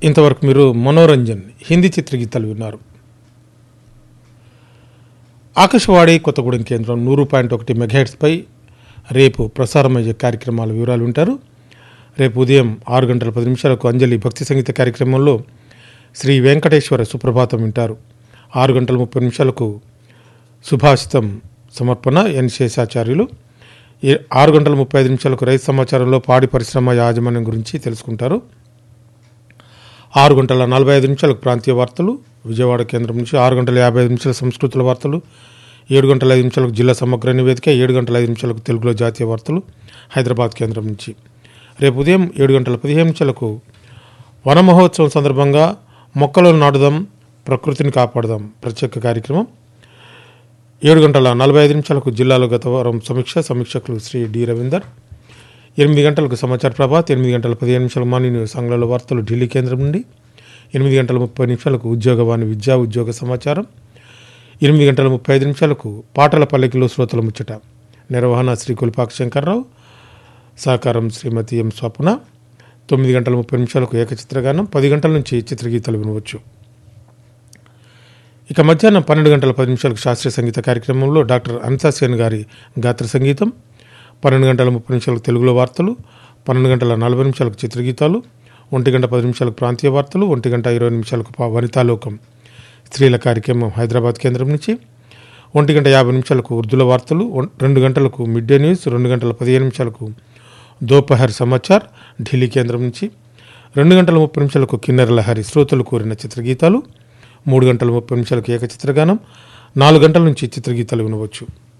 ఇంతవరకు మీరు మనోరంజన్ హిందీ చిత్రగీతాలు విన్నారు ఆకాశవాణి కొత్తగూడెం కేంద్రం నూరు పాయింట్ ఒకటి మెగాహెట్స్పై రేపు ప్రసారమయ్యే కార్యక్రమాల వివరాలు వింటారు రేపు ఉదయం ఆరు గంటల పది నిమిషాలకు అంజలి భక్తి సంగీత కార్యక్రమంలో శ్రీ వెంకటేశ్వర సుప్రభాతం వింటారు ఆరు గంటల ముప్పై నిమిషాలకు సుభాషితం సమర్పణ ఎన్ శేషాచార్యులు ఏ- ఆరు గంటల ముప్పై ఐదు నిమిషాలకు రైతు సమాచారంలో పాడి పరిశ్రమ యాజమాన్యం గురించి తెలుసుకుంటారు ఆరు గంటల నలభై ఐదు నిమిషాలకు ప్రాంతీయ వార్తలు విజయవాడ కేంద్రం నుంచి ఆరు గంటల యాభై ఐదు నిమిషాల సంస్కృతుల వార్తలు ఏడు గంటల ఐదు నిమిషాలకు జిల్లా సమగ్ర నివేదిక ఏడు గంటల ఐదు నిమిషాలకు తెలుగులో జాతీయ వార్తలు హైదరాబాద్ కేంద్రం నుంచి రేపు ఉదయం ఏడు గంటల పదిహేను నిమిషాలకు వన మహోత్సవం సందర్భంగా మొక్కలను నాటుదాం ప్రకృతిని కాపాడుదాం ప్రత్యేక కార్యక్రమం ఏడు గంటల నలభై ఐదు నిమిషాలకు జిల్లాలో గత వారం సమీక్ష సమీక్షకులు శ్రీ డి రవీందర్ ఎనిమిది గంటలకు సమాచార ప్రభాత్ ఎనిమిది గంటల పదిహేను నిమిషాలకు మార్నింగ్ న్యూస్ ఆంగ్లంలో వార్తలు ఢిల్లీ కేంద్రం నుండి ఎనిమిది గంటల ముప్పై నిమిషాలకు ఉద్యోగవాణి విద్యా ఉద్యోగ సమాచారం ఎనిమిది గంటల ముప్పై ఐదు నిమిషాలకు పాటల పల్లెకిలో శ్రోతల ముచ్చట నిర్వహణ శ్రీ కులిపాక శంకర్రావు సహకారం శ్రీమతి ఎం స్వప్న తొమ్మిది గంటల ముప్పై నిమిషాలకు ఏకచిత్రగానం పది గంటల నుంచి చిత్రగీతాలు వినవచ్చు ఇక మధ్యాహ్నం పన్నెండు గంటల పది నిమిషాలకు శాస్త్రీయ సంగీత కార్యక్రమంలో డాక్టర్ అనితా సేన్ గారి గాత్ర సంగీతం పన్నెండు గంటల ముప్పై నిమిషాలకు తెలుగులో వార్తలు పన్నెండు గంటల నలభై నిమిషాలకు చిత్రగీతాలు ఒంటి గంట పది నిమిషాలకు ప్రాంతీయ వార్తలు ఒంటి గంట ఇరవై నిమిషాలకు పా- వనితాలోకం స్త్రీల కార్యక్రమం హైదరాబాద్ కేంద్రం నుంచి ఒంటి గంట యాభై నిమిషాలకు ఉర్దూల వార్తలు ఒన్- రెండు గంటలకు మిడ్ డే న్యూస్ రెండు గంటల పదిహేను నిమిషాలకు దోపహర్ సమాచార్ ఢిల్లీ కేంద్రం నుంచి రెండు గంటల ముప్పై నిమిషాలకు కిన్నెర లహరి శ్రోతలు కోరిన చిత్రగీతాలు మూడు గంటల ముప్పై నిమిషాలకు ఏకచిత్రగానం నాలుగు గంటల నుంచి చిత్రగీతాలు వినవచ్చు